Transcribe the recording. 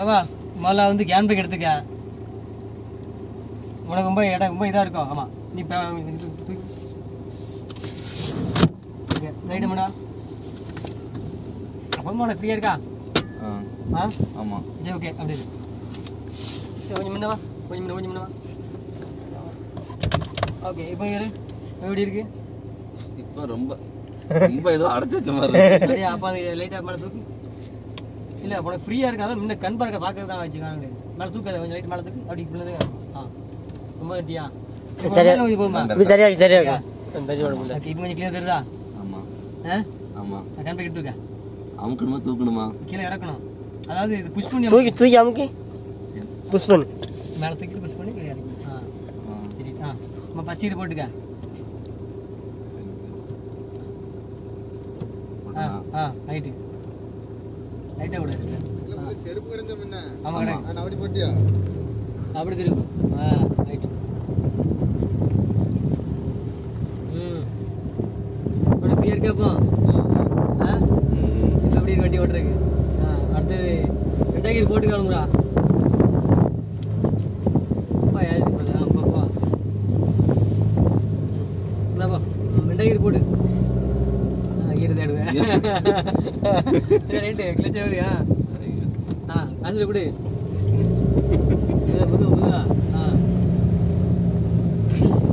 ஆமா முதல்ல வந்து கேன் பேக் எடுத்துக்க உனக்கு ரொம்ப இடம் ரொம்ப இதாக இருக்கும் ஆமா நீ இப்போ ரைட்டு மேடம் அப்புறமா உனக்கு ஃப்ரீயாக இருக்கா ஆ ஆ ஆமாம் சரி ஓகே அப்படி இரு. சரி கொஞ்சம் முன்ன வா கொஞ்சம் முன்ன கொஞ்சம் முன்ன வா ஓகே இப்போ இரு எப்படி இருக்கு இப்போ ரொம்ப ரொம்ப ஏதோ அடைச்சி வச்ச மாதிரி இருக்கு. சரியா அப்போ அது லைட்டாக மேலே தூக்கு இல்லை உனக்கு ஃப்ரீயாக இருக்காது முன்ன கண் பார்க்க பார்க்கறது தான் வச்சுக்காங்க மேலே தூக்காத கொஞ்சம் லைட் மேலே தூக்கு அப்படி இப்படி ஆ ரொம்ப கட்டியா சரியா. கொஞ்சம் போகுமா இப்படி சரியா இருக்கு சரியா இருக்கும் தச்சு விட முடியல ஓகே இப்போ கொஞ்சம் கிளியர் தெரியுதா ஆமா ஆ ஆமா நான் கண் பார்க்க தூக்க அமுக்கணுமா தூக்கணுமா கீழே இறக்கணும் அதாவது இது புஷ் பண்ணி தூக்கி தூக்கி அமுக்கி புஷ் பண்ணு மேலே தூக்கிட்டு புஷ் பண்ணி கீழே இறக்கணும் ஆ ஆ. சரி ஆ நம்ம ஃபஸ்ட் இயர் போட்டுக்க ஆ ஆ ரைட்டு ரைட்டாக விடு செருப்பு கிடைச்ச முன்ன ஆமாம் கடை நான் அப்படி போட்டியா அப்படி திரும்ப ஆ ரைட் ம் இப்படி ஃப்ரீயாக இருக்கப்போ ஆ இப்போ எப்படி இருக்கு வண்டி ஓட்டுறதுக்கு ஆ அடுத்தது ரெண்டாயிரம் கீர் போட்டு கிளம்புறா அப்பா ஏழு போல ஆ பாப்பா என்னப்பா ரெண்டாயிரம் கீர் போடு ஆ கீர் தேடுவேன் ரைட்டு கிளச்ச வரியா ஆ காசு கொடு புது புதுதா ஆ